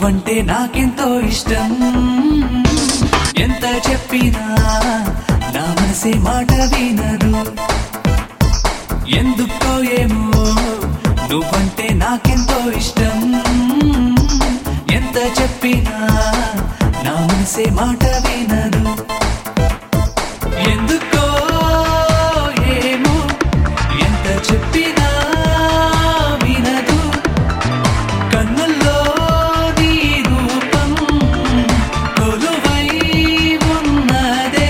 నువ్వంటే నాకెంతో ఇష్టం ఎంత చెప్పినా నా మనసే మాట వినదు ఎందుకో ఏమో నువ్వంటే నాకెంతో ఇష్టం ఎంత చెప్పినా నా మనసే మాట వినదు ఎందుకో ఏమో ఎంత చెప్పినా వినదు కన్నుల్లో నీ రూపం కొలువై ఉన్నదే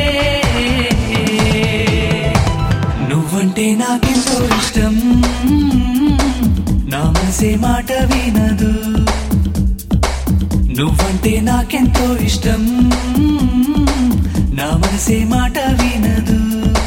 నువ్వంటే నాకెంతో ఇష్టం నా మనసే మాట వినదు నువ్వంటే నాకెంతో ఇష్టం నా మనసే మాట వినదు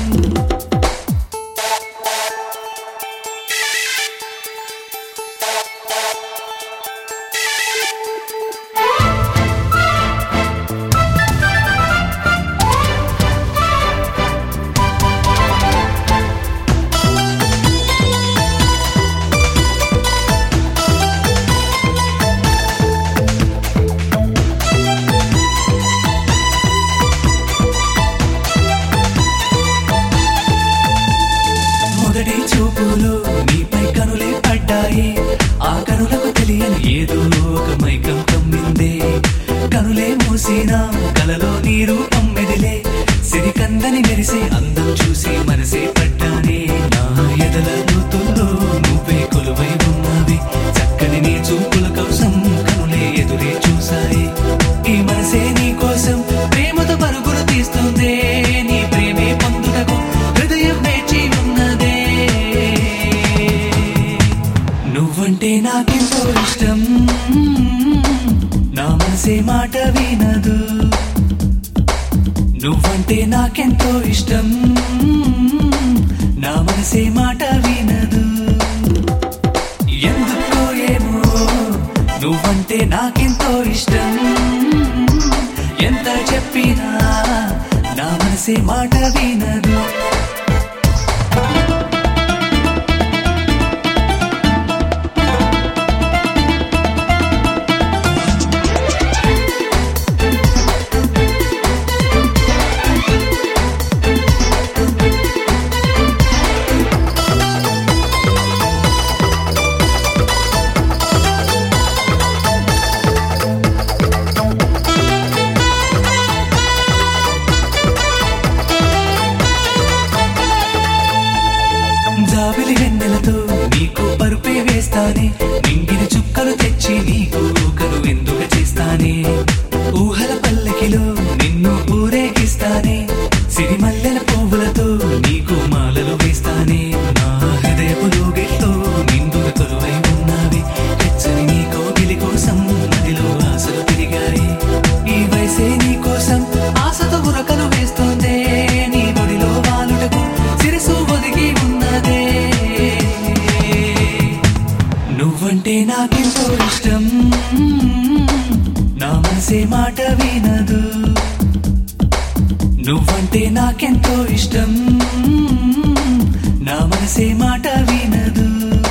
మొదటి చూపులో నీపై కనులే పడ్డాయి ఆ కనులకు తెలియని ఏదో ఒక మైకం కమ్మిందే కనులే మూసిన కలలో నీ రూపం మెదిలే సిరికందని మెరిసే అందం చూసి మనసే పడ్డానే నా ఎదల ఋతుల్లో నువ్వే కొలువై ఉన్నవి చక్కని నీ చూపుల కోసం కనులే ఎదురే చూసాయి ఈ మనసే నీ కోసం ప్రేమతో పరుగులు తీస్తుందే నీ ప్రేమే పొందుటకు హృదయం వేచి ఉన్నదే నువ్వంటే నాకెంతో ఇష్టం నా మనసే మాట వినదు నువ్వంటే నాకెంతో ఇష్టం నా మనసే మాట వినదు ఎందుకో ఏమో నువ్వంటే నాకెంతో ఇష్టం ఎంత చెప్పినా నా మనసే మాట వినదు జాబిలి వెన్నెలతో నీకు పరుపే వేస్తానే నింగిన చుక్కలు తెచ్చి నీకు కను ఎందుకు చేస్తానే ఊహల పల్లకిలో నిన్ను ఊరేగిస్తానే సిరిమల్లెల పువ్వులతో నీకు మాలలు వేస్తానే నా హృదయపు లోగితో నిండుగా కొలువై ఉన్నావి వెచ్చని నీ కోగిలి కోసం నదిలో ఆశలు తిరిగాయి ఈ వయసే నీ కోసం ఆశతో ఉరకలు వేస్తుందే నీ ఒడిలో వాలుటకు సిరిసు ఒదిగి ఉన్నదే నువ్వంటే నాకెంతో ఇష్టం నా మనసే మాట వినదు నువ్వంటే నాకెంతో ఇష్టం నా మనసే మాట వినదు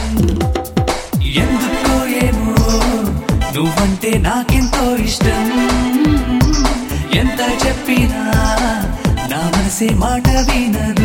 ఎందుకో ఏమో నువ్వంటే నాకెంతో ఇష్టం ఎంత చెప్పినా నా మనసే మాట వినదు